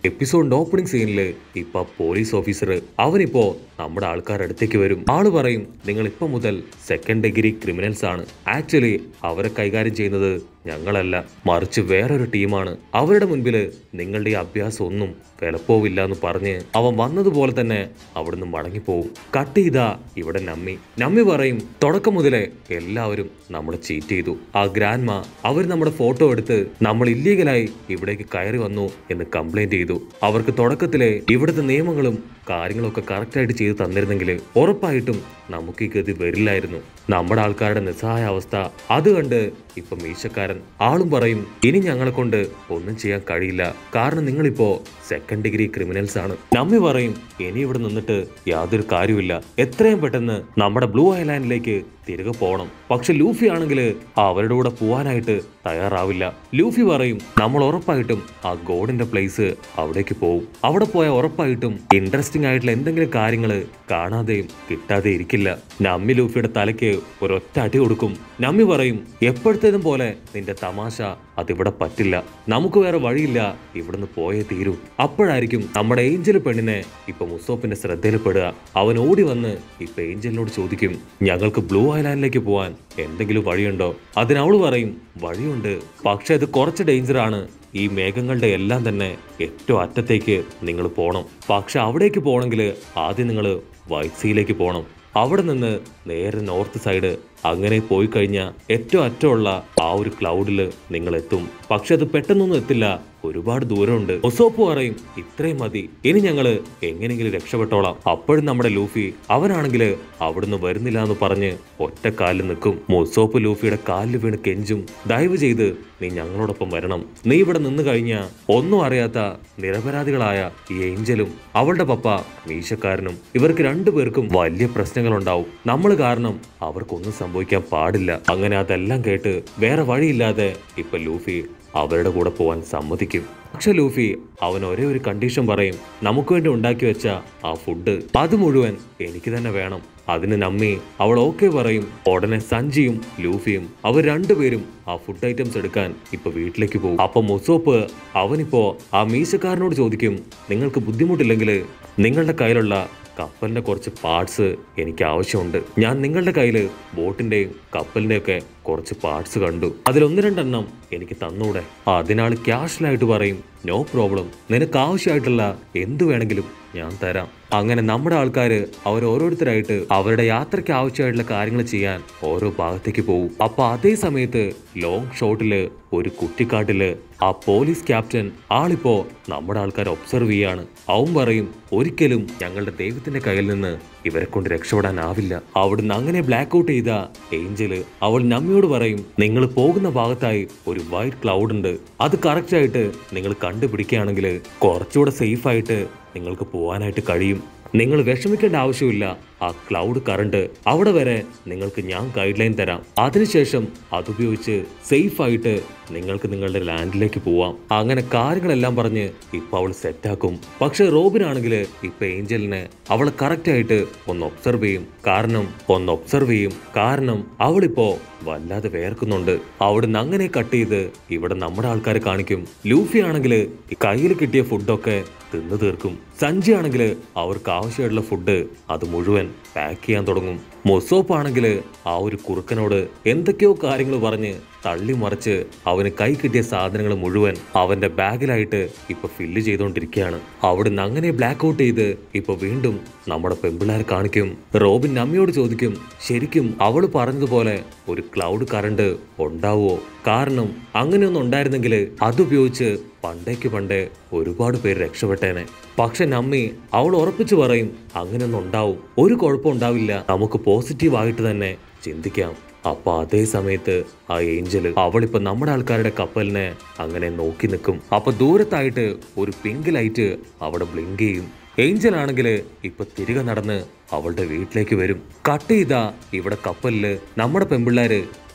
എപ്പിസോഡിന്റെ opening സീനില് ഇപ്പൊ police officer അവനിപ്പോ നമ്മുടെ ആൾക്കാരുടെ അടുത്തേക്ക് വരും ആള് പറയും നിങ്ങൾ ഇപ്പൊ മുതൽ സെക്കൻഡ് ഡിഗ്രി ക്രിമിനൽസ് ആണ് ആക്ച്വലി അവരെ കൈകാര്യം ചെയ്യുന്നത് ഞങ്ങളല്ല മറിച്ച് വേറൊരു ടീമാണ് അവരുടെ മുൻപിൽ നിങ്ങളുടെ ഈ അഭ്യാസം ഒന്നും വിലപ്പോവില്ല എന്ന് പറഞ്ഞ് അവൻ വന്നതുപോലെ തന്നെ അവിടുന്ന് മടങ്ങിപ്പോവും കട്ട് ചെയ്താ ഇവിടെ നമ്മി നമ്മി പറയും തുടക്കം മുതലേ എല്ലാവരും നമ്മളെ ചീറ്റ് ചെയ്തു ആ ഗ്രാൻഡ്മ അവർ നമ്മുടെ ഫോട്ടോ എടുത്ത് നമ്മൾ ഇല്ലീഗലായി ഇവിടേക്ക് കയറി വന്നു എന്ന് കംപ്ലൈന്റ് ചെയ്തു അവർക്ക് തുടക്കത്തിലെ ഇവിടുത്തെ നിയമങ്ങളും കാര്യങ്ങളൊക്കെ കറക്റ്റായിട്ട് ചെയ്ത് തന്നിരുന്നെങ്കിൽ ഉറപ്പായിട്ടും നമുക്ക് ഈ ഗതി വരില്ലായിരുന്നു നമ്മുടെ ആൾക്കാരുടെ നിസ്സഹായ അവസ്ഥ അത് കണ്ട് ഇപ്പൊ മീശക്കാരൻ ആളും പറയും ഇനി ഞങ്ങളെ കൊണ്ട് ഒന്നും ചെയ്യാൻ കഴിയില്ല കാരണം നിങ്ങളിപ്പോ സെക്കൻഡ് ഡിഗ്രി ക്രിമിനൽസ് ആണ് നമ്മി പറയും ഇനി ഇവിടെ നിന്നിട്ട് യാതൊരു കാര്യമില്ല എത്രയും പെട്ടെന്ന് നമ്മുടെ ബ്ലൂ ഐലാൻഡിലേക്ക് തിരികെ പോകണം പക്ഷെ ലൂഫി ആണെങ്കിൽ അവരുടെ കൂടെ പോവാനായിട്ട് തയ്യാറാവില്ല ലൂഫി പറയും നമ്മൾ ഉറപ്പായിട്ടും ആ ഗോഡിന്റെ പ്ലേസ് അവിടേക്ക് പോകും അവിടെ പോയ ഉറപ്പായിട്ടും ഇൻട്രസ്റ്റിംഗ് ആയിട്ടുള്ള എന്തെങ്കിലും കാര്യങ്ങൾ കാണാതെയും കിട്ടാതെ ഇരിക്കില്ല നമ്മി ലൂഫിയുടെ തലയ്ക്ക് ഒരൊറ്റ അടി കൊടുക്കും നമ്മി പറയും എപ്പോഴത്തേതും പോലെ നിന്റെ തമാശ അതിവിടെ പറ്റില്ല നമുക്ക് വേറെ വഴിയില്ല ഇവിടുന്ന് പോയേ തീരൂ അപ്പോഴായിരിക്കും നമ്മുടെ ഏഞ്ചൽ പെണ്ണിനെ ഇപ്പൊ മുസോപ്പിന്റെ ശ്രദ്ധയിൽപ്പെടുക അവൻ ഓടി വന്ന് ഇപ്പൊ ഏഞ്ചലിനോട് ചോദിക്കും ഞങ്ങൾക്ക് ബ്ലൂ ഐലാൻഡിലേക്ക് പോവാൻ എന്തെങ്കിലും വഴിയുണ്ടോ അതിന് അവള് പറയും വഴിയുണ്ട് പക്ഷെ അത് കുറച്ച് ഡേഞ്ചർ ആണ് ഈ മേഘങ്ങളുടെ എല്ലാം തന്നെ ഏറ്റവും അറ്റത്തേക്ക് നിങ്ങൾ പോകണം പക്ഷെ അവിടേക്ക് പോകണമെങ്കിൽ ആദ്യം നിങ്ങൾ വൈറ്റ് സീയിലേക്ക് പോകണം അവിടെ നിന്ന് നേരെ നോർത്ത് സൈഡ് അങ്ങനെ പോയി കഴിഞ്ഞാൽ ഏറ്റവും അറ്റമുള്ള ആ ഒരു ക്ലൗഡിൽ നിങ്ങൾ എത്തും പക്ഷെ അത് പെട്ടെന്നൊന്നും എത്തില്ല ഒരുപാട് ദൂരമുണ്ട് ഒസോപ്പ് പറയും ഇത്രയും മതി ഇനി ഞങ്ങള് എങ്ങനെയെങ്കിലും രക്ഷപ്പെട്ടോളാം അപ്പോഴും നമ്മുടെ ലൂഫി അവനാണെങ്കിൽ അവിടുന്ന് വരുന്നില്ല എന്ന് പറഞ്ഞ് ഒറ്റ കാലിൽ നിൽക്കും മൊസോപ്പ് ലൂഫിയുടെ കാലിൽ വീണ് കെഞ്ചും ദയവ് ചെയ്ത് നീ ഞങ്ങളോടൊപ്പം വരണം നീ ഇവിടെ നിന്ന് കഴിഞ്ഞാൽ ഒന്നും അറിയാത്ത നിരപരാധികളായ ഈ ഏഞ്ചലും അവളുടെ പപ്പ മീശക്കാരനും ഇവർക്ക് രണ്ടുപേർക്കും വലിയ പ്രശ്നങ്ങൾ ഉണ്ടാവും നമ്മൾ കാരണം അവർക്കൊന്നും സംഭവിക്കാൻ പാടില്ല അങ്ങനെ അതെല്ലാം കേട്ട് വേറെ വഴിയില്ലാതെ ഇപ്പൊ ലൂഫി അവരുടെ കൂടെ പോവാൻ സമ്മതിക്കും പക്ഷെ ലൂഫി അവൻ ഒരേ ഒരു കണ്ടീഷൻ പറയും നമുക്ക് വേണ്ടി ഉണ്ടാക്കി വെച്ച ആ ഫുഡ് അത് മുഴുവൻ എനിക്ക് തന്നെ വേണം അതിന് നമ്മി അവൾ ഓക്കെ പറയും ഉടനെ സഞ്ജിയും ലൂഫിയും അവർ രണ്ടുപേരും ആ ഫുഡ് ഐറ്റംസ് എടുക്കാൻ ഇപ്പൊ വീട്ടിലേക്ക് പോകും അപ്പൊ മൊസോപ്പ് അവനിപ്പോ ആ മീശക്കാരനോട് ചോദിക്കും നിങ്ങൾക്ക് ബുദ്ധിമുട്ടില്ലെങ്കിൽ നിങ്ങളുടെ കയ്യിലുള്ള കപ്പലിന്റെ കുറച്ച് പാർട്സ് എനിക്ക് ആവശ്യമുണ്ട് ഞാൻ നിങ്ങളുടെ കയ്യിൽ ബോട്ടിന്റെയും കപ്പലിന്റെയും ഒക്കെ കുറച്ച് പാർട്സ് കണ്ടു അതിൽ ഒന്ന് രണ്ടെണ്ണം എനിക്ക് തന്നൂടെ അതിനാൾ ക്യാഷിലായിട്ട് പറയും നോ പ്രോബ്ലം നിനക്ക് ആവശ്യമായിട്ടുള്ള എന്ത് വേണമെങ്കിലും ഞാൻ തരാം അങ്ങനെ നമ്മുടെ ആൾക്കാർ അവർ ഓരോരുത്തരായിട്ട് അവരുടെ യാത്രയ്ക്ക് ആവശ്യമായിട്ടുള്ള കാര്യങ്ങൾ ചെയ്യാൻ ഓരോ ഭാഗത്തേക്ക് പോകും അപ്പൊ അതേ സമയത്ത് ലോങ് ഷോട്ടില് ഒരു കുറ്റിക്കാട്ടില് ആ പോലീസ് ക്യാപ്റ്റൻ ആളിപ്പോ നമ്മുടെ ആൾക്കാരെ ഒബ്സർവ് ചെയ്യാണ് അവൻ പറയും ഒരിക്കലും ഞങ്ങളുടെ ദൈവത്തിന്റെ കയ്യിൽ നിന്ന് ഇവരെ കൊണ്ട് രക്ഷപ്പെടാനാവില്ല അവിടുന്ന് അങ്ങനെ ബ്ലാക്ക് ഔട്ട് ചെയ്ത ഏഞ്ചല് അവൾ നമ്മയോട് പറയും നിങ്ങൾ പോകുന്ന ഭാഗത്തായി ഒരു വൈറ്റ് ക്ലൗഡ് ഉണ്ട് അത് കറക്റ്റ് ആയിട്ട് നിങ്ങൾ കണ്ടുപിടിക്കുകയാണെങ്കിൽ കുറച്ചുകൂടെ സേഫ് ആയിട്ട് നിങ്ങൾക്ക് പോകാനായിട്ട് കഴിയും നിങ്ങൾ വിഷമിക്കേണ്ട ആവശ്യമില്ല ആ ക്ലൗഡ് കറണ്ട് അവിടെ വരെ നിങ്ങൾക്ക് ഞാൻ ഗൈഡ് ലൈൻ തരാം അതിനുശേഷം അതുപയോഗിച്ച് സേഫ് ആയിട്ട് നിങ്ങൾക്ക് നിങ്ങളുടെ ലാൻഡിലേക്ക് പോവാം അങ്ങനെ കാര്യങ്ങളെല്ലാം പറഞ്ഞ് ഇപ്പൊ അവൾ സെറ്റാക്കും പക്ഷെ റോബിനാണെങ്കിൽ ഇപ്പൊ ഏഞ്ചലിനെ അവളെ കറക്റ്റ് ആയിട്ട് ഒന്ന് ഒബ്സർവ് ചെയ്യും കാരണം ഒന്ന് ഒബ്സർവ് ചെയ്യും കാരണം അവളിപ്പോ വല്ലാതെ വേർക്കുന്നുണ്ട് അവിടുന്ന് അങ്ങനെ കട്ട് ചെയ്ത് ഇവിടെ നമ്മുടെ ആൾക്കാരെ കാണിക്കും ലൂഫി ആണെങ്കിൽ കയ്യിൽ കിട്ടിയ ഫുഡൊക്കെ തിന്നു തീർക്കും സഞ്ജി ആണെങ്കിൽ അവർക്ക് ആവശ്യമായിട്ടുള്ള ഫുഡ് അത് മുഴുവൻ പാക്ക് ചെയ്യാൻ തുടങ്ങും മൊസോപ്പ് ആണെങ്കിൽ ആ ഒരു കുറുക്കനോട് എന്തൊക്കെയോ കാര്യങ്ങൾ പറഞ്ഞ് തള്ളി മറിച്ച് അവന് കൈ കിട്ടിയ സാധനങ്ങൾ മുഴുവൻ അവന്റെ ബാഗിലായിട്ട് ഇപ്പൊ ഫില്ല് ചെയ്തുകൊണ്ടിരിക്കുകയാണ് അവിടുന്ന് അങ്ങനെ ബ്ലാക്ക് ഔട്ട് ചെയ്ത് ഇപ്പൊ വീണ്ടും നമ്മുടെ പെമ്പിള്ളാരെ കാണിക്കും റോബിൻ നമ്മയോട് ചോദിക്കും ശരിക്കും അവള് പറഞ്ഞതുപോലെ ഒരു ക്ലൗഡ് കറണ്ട് ഉണ്ടാവുമോ കാരണം അങ്ങനെയൊന്നും ഉണ്ടായിരുന്നെങ്കിൽ അതുപയോഗിച്ച് പണ്ടേക്ക് പണ്ടേ ഒരുപാട് പേര് രക്ഷപ്പെട്ടേനെ പക്ഷെ നമ്മി അവൾ ഉറപ്പിച്ചു പറയും അങ്ങനെയൊന്നും ഉണ്ടാവും ഒരു കുഴപ്പം ഉണ്ടാവില്ല നമുക്ക് പോസിറ്റീവ് ആയിട്ട് തന്നെ ചിന്തിക്കാം അപ്പൊ അതേ സമയത്ത് ആ ഏഞ്ചല് അവളിപ്പോ നമ്മുടെ ആൾക്കാരുടെ കപ്പലിനെ അങ്ങനെ നോക്കി നിൽക്കും അപ്പൊ ദൂരത്തായിട്ട് ഒരു പിങ്ക് ലൈറ്റ് അവിടെ ബ്ലിങ്ക് ചെയ്യും ഏഞ്ചൽ ആണെങ്കിൽ ഇപ്പൊ തിരികെ നടന്ന് അവളുടെ വീട്ടിലേക്ക് വരും കട്ട് ചെയ്താ ഇവിടെ കപ്പലില് നമ്മുടെ പെമ്പിള്ളാര്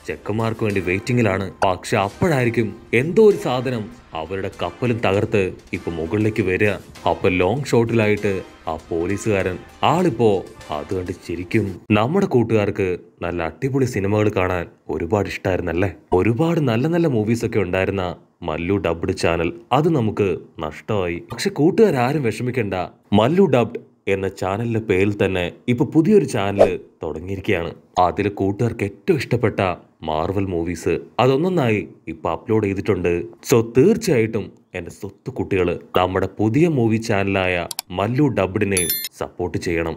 ചെക്കന്മാർക്ക് വേണ്ടി വെയിറ്റിംഗിലാണ് പക്ഷെ അപ്പോഴായിരിക്കും എന്തോ ഒരു സാധനം അവരുടെ കപ്പലും തകർത്ത് ഇപ്പൊ മുകളിലേക്ക് വരിക അപ്പൊ ലോങ് ഷോട്ടിലായിട്ട് ആ പോലീസുകാരൻ ആളിപ്പോ അത് കണ്ട് ചിരിക്കും നമ്മുടെ കൂട്ടുകാർക്ക് നല്ല അടിപൊളി സിനിമകൾ കാണാൻ ഒരുപാട് ഇഷ്ടമായിരുന്നല്ലേ ഒരുപാട് നല്ല നല്ല മൂവീസ് ഒക്കെ ഉണ്ടായിരുന്ന മല്ലു ഡബ്ഡ് ചാനൽ അത് നമുക്ക് നഷ്ടമായി പക്ഷെ കൂട്ടുകാരും വിഷമിക്കണ്ട മല്ലു ഡബ്ഡ് എന്ന ചാനലിന്റെ പേരിൽ തന്നെ ഇപ്പൊ പുതിയൊരു ചാനൽ തുടങ്ങിയിരിക്കുകയാണ് അതിൽ കൂട്ടുകാർക്ക് ഏറ്റവും ഇഷ്ടപ്പെട്ട മാർവൽ മൂവീസ് അതൊന്നൊന്നായി ഇപ്പൊ അപ്ലോഡ് ചെയ്തിട്ടുണ്ട് സോ തീർച്ചയായിട്ടും എന്റെ സ്വത്ത് കുട്ടികൾ നമ്മുടെ പുതിയ മൂവി ചാനലായ മല്ലു ഡബ്ഡിനെ സപ്പോർട്ട് ചെയ്യണം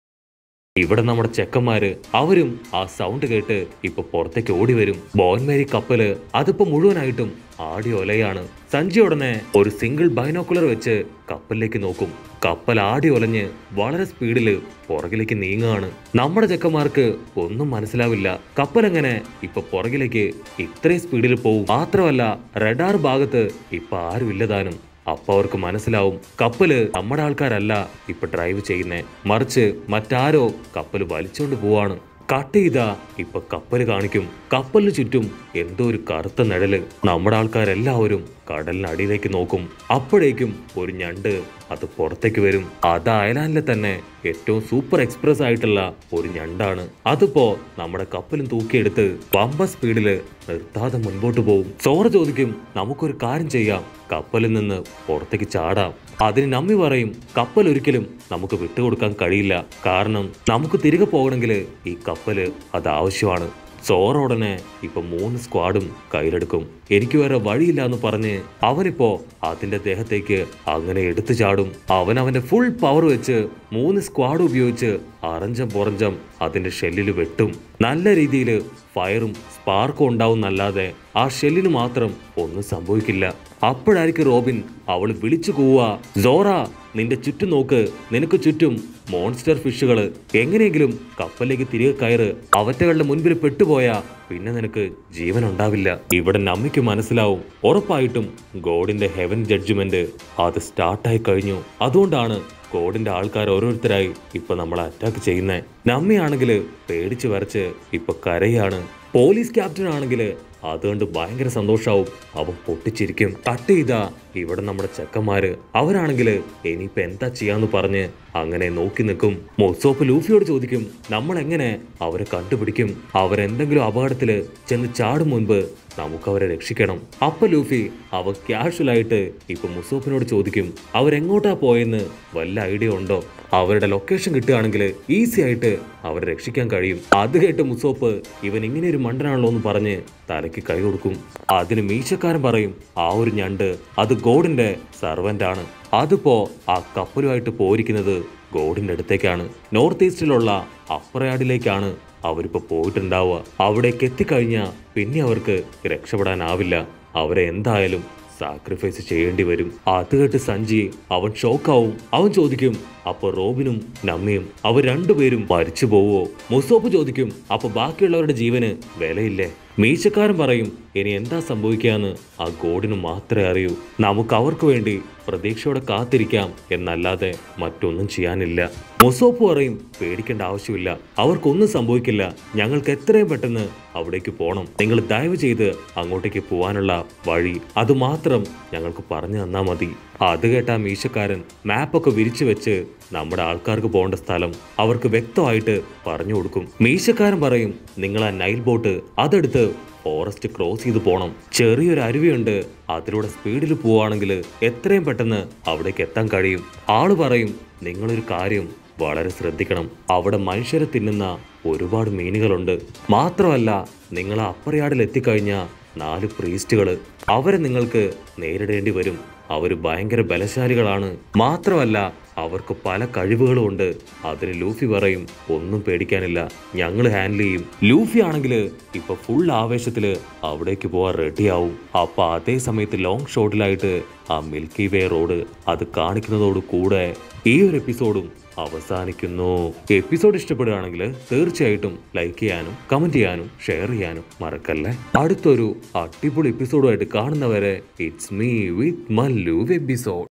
ഇവിടെ നമ്മുടെ ചെക്കന്മാര് അവരും ആ സൗണ്ട് കേട്ട് ഇപ്പൊ പുറത്തേക്ക് ഓടി വരും ബോൻമേരി കപ്പല് അതിപ്പോ മുഴുവനായിട്ടും ആടി ഒലയാണ് സഞ്ജി ഉടനെ ഒരു സിംഗിൾ ബൈനോക്കുലർ വെച്ച് കപ്പലിലേക്ക് നോക്കും കപ്പൽ ആടി ഒലഞ്ഞ് വളരെ സ്പീഡില് പുറകിലേക്ക് നീങ്ങുകയാണ് നമ്മുടെ ചെക്കന്മാർക്ക് ഒന്നും മനസ്സിലാവില്ല കപ്പൽ എങ്ങനെ ഇപ്പൊ പുറകിലേക്ക് ഇത്രയും സ്പീഡിൽ പോകും മാത്രമല്ല റഡാർ ഭാഗത്ത് ഇപ്പൊ ആരും ഇല്ലതാനും അപ്പൊ അവർക്ക് മനസ്സിലാവും കപ്പല് നമ്മുടെ ആൾക്കാരല്ല ഇപ്പൊ ഡ്രൈവ് ചെയ്യുന്നേ മറിച്ച് മറ്റാരോ കപ്പല് വലിച്ചോണ്ട് പോവാണ് കട്ട് ചെയ്താ ഇപ്പൊ കപ്പല് കാണിക്കും കപ്പലിന് ചുറ്റും എന്തോ ഒരു കറുത്ത നിഴല് നമ്മുടെ ആൾക്കാരെല്ലാവരും കടലിനടിയിലേക്ക് നോക്കും അപ്പോഴേക്കും ഒരു ഞണ്ട് അത് പുറത്തേക്ക് വരും അത് അയലാൻഡിലെ തന്നെ ഏറ്റവും സൂപ്പർ എക്സ്പ്രസ് ആയിട്ടുള്ള ഒരു ഞണ്ടാണ് അതിപ്പോ നമ്മുടെ കപ്പലും തൂക്കിയെടുത്ത് വമ്പ സ്പീഡില് നിർത്താതെ മുൻപോട്ട് പോകും സോറ ചോദിക്കും നമുക്കൊരു കാര്യം ചെയ്യാം കപ്പലിൽ നിന്ന് പുറത്തേക്ക് ചാടാം അതിന് നമ്മി പറയും കപ്പൽ ഒരിക്കലും നമുക്ക് വിട്ടുകൊടുക്കാൻ കഴിയില്ല കാരണം നമുക്ക് തിരികെ പോകണമെങ്കിൽ ഈ കപ്പല് അത് ആവശ്യമാണ് സോറ ഉടനെ ഇപ്പൊ മൂന്ന് സ്ക്വാഡും കയ്യിലെടുക്കും എനിക്ക് വേറെ വഴിയില്ല എന്ന് പറഞ്ഞ് അവനിപ്പോ അതിന്റെ ദേഹത്തേക്ക് അങ്ങനെ എടുത്തു ചാടും അവൻ അവന്റെ ഫുൾ പവർ വെച്ച് മൂന്ന് സ്ക്വാഡ് ഉപയോഗിച്ച് അറഞ്ചം പുറഞ്ചം അതിന്റെ ഷെല്ലിൽ വെട്ടും നല്ല രീതിയിൽ ഫയറും സ്പാർക്കും ഉണ്ടാവും എന്നല്ലാതെ ആ ഷെല്ലിന് മാത്രം ഒന്നും സംഭവിക്കില്ല അപ്പോഴായിരിക്കും റോബിൻ അവൾ വിളിച്ചു കൂവുക സോറ നിന്റെ ചുറ്റും നോക്ക് നിനക്ക് ചുറ്റും മോൺസ്റ്റർ ഫിഷുകൾ എങ്ങനെയെങ്കിലും കപ്പലിലേക്ക് തിരികെ കയറ് അവറ്റകളുടെ മുൻപിൽ പെട്ടുപോയാ പിന്നെ നിനക്ക് ജീവൻ ഉണ്ടാവില്ല ഇവിടെ നമ്മയ്ക്ക് മനസ്സിലാവും ഉറപ്പായിട്ടും ഗോഡിന്റെ ഹെവൻ ജഡ്ജ്മെന്റ് അത് സ്റ്റാർട്ടായി കഴിഞ്ഞു അതുകൊണ്ടാണ് ഗോഡിന്റെ ആൾക്കാർ ഓരോരുത്തരായി ഇപ്പൊ നമ്മളെ അറ്റാക്ക് ചെയ്യുന്നേ നമ്മയാണെങ്കിൽ പേടിച്ച് വരച്ച് ഇപ്പൊ കരയാണ് പോലീസ് ക്യാപ്റ്റൻ ആണെങ്കിൽ അതുകൊണ്ട് ഭയങ്കര സന്തോഷാവും അവൻ പൊട്ടിച്ചിരിക്കും കട്ട് ചെയ്താ ഇവിടെ നമ്മുടെ ചെക്കന്മാര് അവരാണെങ്കിൽ ഇനിയിപ്പോ എന്താ ചെയ്യാന്ന് പറഞ്ഞ് അങ്ങനെ നോക്കി നിൽക്കും മൊസോപ്പ് ലൂഫിയോട് ചോദിക്കും നമ്മൾ എങ്ങനെ അവരെ കണ്ടുപിടിക്കും അവരെന്തെങ്കിലും അപകടത്തില് ചെന്ന് ചാടും മുൻപ് നമുക്ക് അവരെ രക്ഷിക്കണം അപ്പൊ ലൂഫി അവ casual ആയിട്ട് ഇപ്പൊ മുസോപ്പിനോട് ചോദിക്കും അവരെങ്ങോട്ടാ പോയെന്ന് വല്ല ഐഡിയ ഉണ്ടോ അവരുടെ ലൊക്കേഷൻ കിട്ടുകയാണെങ്കിൽ ഈസി ആയിട്ട് അവരെ രക്ഷിക്കാൻ കഴിയും അത് കേട്ട് മുസോപ്പ് ഇവൻ ഇങ്ങനെ ഒരു മണ്ടനാണല്ലോ എന്ന് പറഞ്ഞ് തലയ്ക്ക് കൈ കൊടുക്കും അതിന് മീശക്കാരൻ പറയും ആ ഒരു ഞണ്ട് അത് ഗോഡിന്റെ സർവന്റ് ആണ് അതിപ്പോ ആ കപ്പലുമായിട്ട് പോയിരിക്കുന്നത് ഗോഡിന്റെ അടുത്തേക്കാണ് നോർത്ത് ഈസ്റ്റിലുള്ള അപ്പറയാഡിലേക്കാണ് അവരിപ്പോ പോയിട്ടുണ്ടാവുക അവിടേക്ക് എത്തിക്കഴിഞ്ഞാൽ പിന്നെ അവർക്ക് രക്ഷപ്പെടാനാവില്ല അവരെ എന്തായാലും സാക്രിഫൈസ് ചെയ്യേണ്ടി വരും അത് കേട്ട് സഞ്ജി അവൻ ഷോക്കാവും അവൻ ചോദിക്കും അപ്പൊ റോബിനും നമ്മയും അവർ രണ്ടുപേരും മരിച്ചു പോവോ മുസോപ്പ് ചോദിക്കും അപ്പൊ ബാക്കിയുള്ളവരുടെ ജീവന് വിലയില്ലേ മീശക്കാരൻ പറയും ഇനി എന്താ സംഭവിക്കാന്ന് ആ ഗോഡിന് മാത്രമേ അറിയൂ നമുക്ക് അവർക്ക് വേണ്ടി പ്രതീക്ഷയോടെ കാത്തിരിക്കാം എന്നല്ലാതെ മറ്റൊന്നും ചെയ്യാനില്ല മൊസോപ്പ് പറയും പേടിക്കേണ്ട ആവശ്യമില്ല അവർക്കൊന്നും സംഭവിക്കില്ല ഞങ്ങൾക്ക് എത്രയും പെട്ടെന്ന് അവിടേക്ക് പോകണം നിങ്ങൾ ദയവ് ചെയ്ത് അങ്ങോട്ടേക്ക് പോകാനുള്ള വഴി അത് മാത്രം ഞങ്ങൾക്ക് പറഞ്ഞു തന്നാ മതി അത് കേട്ട ആ മീശക്കാരൻ മാപ്പൊക്കെ വിരിച്ചു വെച്ച് നമ്മുടെ ആൾക്കാർക്ക് പോകേണ്ട സ്ഥലം അവർക്ക് വ്യക്തമായിട്ട് പറഞ്ഞു കൊടുക്കും മീശക്കാരൻ പറയും നിങ്ങൾ ആ നൈൽ ബോട്ട് അതെടുത്ത് ഫോറസ്റ്റ് ക്രോസ് ചെയ്ത് പോകണം ചെറിയൊരു അരുവിയുണ്ട് അതിലൂടെ സ്പീഡിൽ പോവുകയാണെങ്കിൽ എത്രയും പെട്ടെന്ന് അവിടേക്ക് എത്താൻ കഴിയും ആള് പറയും നിങ്ങളൊരു കാര്യം വളരെ ശ്രദ്ധിക്കണം അവിടെ മനുഷ്യരെ തിന്നുന്ന ഒരുപാട് മീനുകളുണ്ട് മാത്രമല്ല നിങ്ങൾ അപ്പറയാടിൽ എത്തിക്കഴിഞ്ഞാൽ നാല് പ്രീസ്റ്റുകൾ അവരെ നിങ്ങൾക്ക് നേരിടേണ്ടി വരും അവർ ഭയങ്കര ബലശാലികളാണ് മാത്രമല്ല അവർക്ക് പല കഴിവുകളും ഉണ്ട് അതിന് ലൂഫി പറയും ഒന്നും പേടിക്കാനില്ല ഞങ്ങൾ ഹാൻഡിൽ ചെയ്യും ലൂഫി ആണെങ്കിൽ ഇപ്പൊ ഫുൾ ആവേശത്തില് അവിടേക്ക് പോവാൻ റെഡിയാവും അപ്പൊ അതേ സമയത്ത് ലോങ് ഷോട്ടിലായിട്ട് ആ മിൽക്കി വേ റോഡ് അത് കാണിക്കുന്നതോട് കൂടെ ഈ ഒരു എപ്പിസോഡും അവസാനിക്കുന്നു എപ്പിസോഡ് ഇഷ്ടപ്പെടുകയാണെങ്കിൽ തീർച്ചയായിട്ടും ലൈക്ക് ചെയ്യാനും കമന്റ് ചെയ്യാനും ഷെയർ ചെയ്യാനും മറക്കല്ലേ അടുത്തൊരു അടിപൊളി എപ്പിസോഡുമായിട്ട് കാണുന്നവരെ it's me with Mallu episode